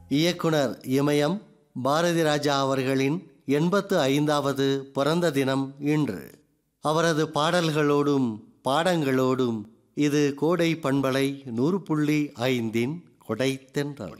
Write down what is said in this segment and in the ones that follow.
இயக்குனர் இமயம் பாரதி ராஜா அவர்களின் எண்பத்து ஐந்தாவது பிறந்த தினம் இன்று அவரது பாடல்களோடும் பாடங்களோடும் இது கோடை பண்பலை நூறு புள்ளி ஐந்தின் கொடைத்தென்றல்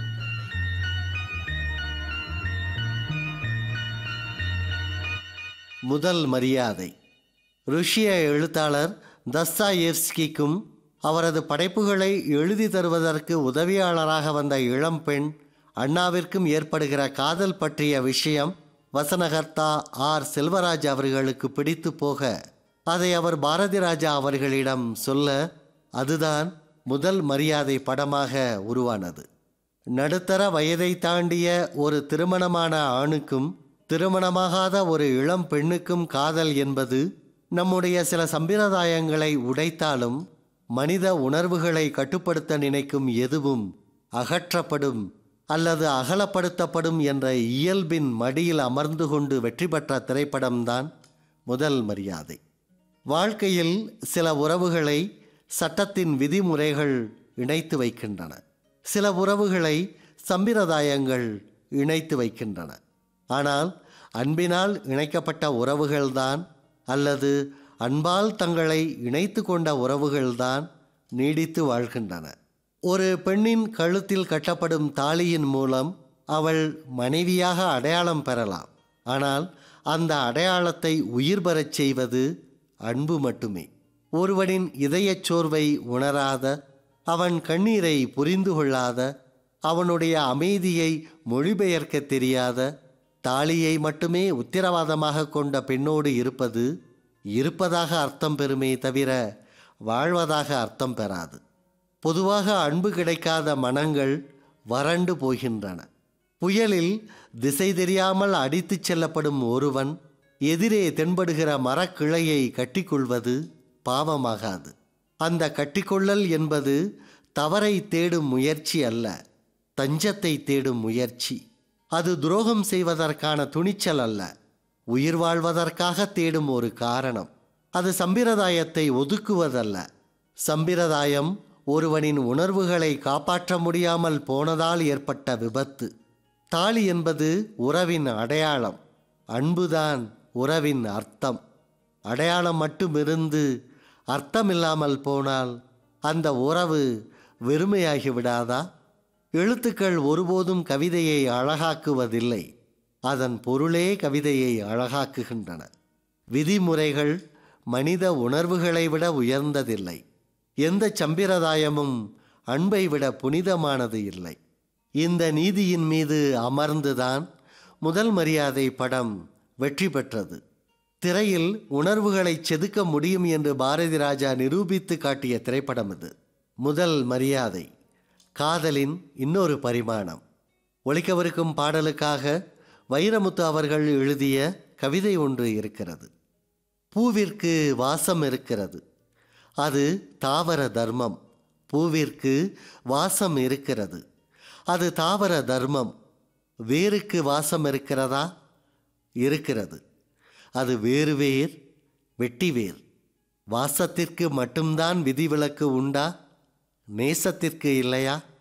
முதல் மரியாதை ருஷ்ய எழுத்தாளர் தஸ்தாயேவ்ஸ்கிக்கும் அவரது படைப்புகளை எழுதி தருவதற்கு உதவியாளராக வந்த இளம்பெண் அண்ணாவிற்கும் ஏற்படுகிற காதல் பற்றிய விஷயம் வசனகர்த்தா ஆர் செல்வராஜ் அவர்களுக்கு பிடித்து போக அதை அவர் பாரதி ராஜா அவர்களிடம் சொல்ல அதுதான் முதல் மரியாதை படமாக உருவானது நடுத்தர வயதை தாண்டிய ஒரு திருமணமான ஆணுக்கும் திருமணமாகாத ஒரு இளம் பெண்ணுக்கும் காதல் என்பது நம்முடைய சில சம்பிரதாயங்களை உடைத்தாலும் மனித உணர்வுகளை கட்டுப்படுத்த நினைக்கும் எதுவும் அகற்றப்படும் அல்லது அகலப்படுத்தப்படும் என்ற இயல்பின் மடியில் அமர்ந்து கொண்டு வெற்றி பெற்ற திரைப்படம்தான் முதல் மரியாதை வாழ்க்கையில் சில உறவுகளை சட்டத்தின் விதிமுறைகள் இணைத்து வைக்கின்றன சில உறவுகளை சம்பிரதாயங்கள் இணைத்து வைக்கின்றன ஆனால் அன்பினால் இணைக்கப்பட்ட உறவுகள்தான் அல்லது அன்பால் தங்களை இணைத்து கொண்ட உறவுகள்தான் நீடித்து வாழ்கின்றன ஒரு பெண்ணின் கழுத்தில் கட்டப்படும் தாலியின் மூலம் அவள் மனைவியாக அடையாளம் பெறலாம் ஆனால் அந்த அடையாளத்தை உயிர் பெறச் செய்வது அன்பு மட்டுமே ஒருவனின் இதயச் சோர்வை உணராத அவன் கண்ணீரை புரிந்து கொள்ளாத அவனுடைய அமைதியை மொழிபெயர்க்க தெரியாத தாலியை மட்டுமே உத்திரவாதமாக கொண்ட பெண்ணோடு இருப்பது இருப்பதாக அர்த்தம் பெறுமே தவிர வாழ்வதாக அர்த்தம் பெறாது பொதுவாக அன்பு கிடைக்காத மனங்கள் வறண்டு போகின்றன புயலில் திசை தெரியாமல் அடித்துச் செல்லப்படும் ஒருவன் எதிரே தென்படுகிற மரக்கிளையை கட்டிக்கொள்வது பாவமாகாது அந்த கட்டிக்கொள்ளல் என்பது தவறை தேடும் முயற்சி அல்ல தஞ்சத்தை தேடும் முயற்சி அது துரோகம் செய்வதற்கான துணிச்சல் அல்ல உயிர் வாழ்வதற்காக தேடும் ஒரு காரணம் அது சம்பிரதாயத்தை ஒதுக்குவதல்ல சம்பிரதாயம் ஒருவனின் உணர்வுகளை காப்பாற்ற முடியாமல் போனதால் ஏற்பட்ட விபத்து தாலி என்பது உறவின் அடையாளம் அன்புதான் உறவின் அர்த்தம் அடையாளம் மட்டுமிருந்து அர்த்தமில்லாமல் போனால் அந்த உறவு வெறுமையாகி விடாதா எழுத்துக்கள் ஒருபோதும் கவிதையை அழகாக்குவதில்லை அதன் பொருளே கவிதையை அழகாக்குகின்றன விதிமுறைகள் மனித உணர்வுகளை விட உயர்ந்ததில்லை எந்த சம்பிரதாயமும் அன்பை விட புனிதமானது இல்லை இந்த நீதியின் மீது அமர்ந்துதான் முதல் மரியாதை படம் வெற்றி பெற்றது திரையில் உணர்வுகளை செதுக்க முடியும் என்று பாரதி ராஜா நிரூபித்து காட்டிய திரைப்படம் இது முதல் மரியாதை காதலின் இன்னொரு பரிமாணம் ஒழிக்கவிருக்கும் பாடலுக்காக வைரமுத்து அவர்கள் எழுதிய கவிதை ஒன்று இருக்கிறது பூவிற்கு வாசம் இருக்கிறது அது தாவர தர்மம் பூவிற்கு வாசம் இருக்கிறது அது தாவர தர்மம் வேருக்கு வாசம் இருக்கிறதா இருக்கிறது அது வேறு வேர் வெட்டி வேர் வாசத்திற்கு மட்டும்தான் விதிவிலக்கு உண்டா நேசத்திற்கு இல்லையா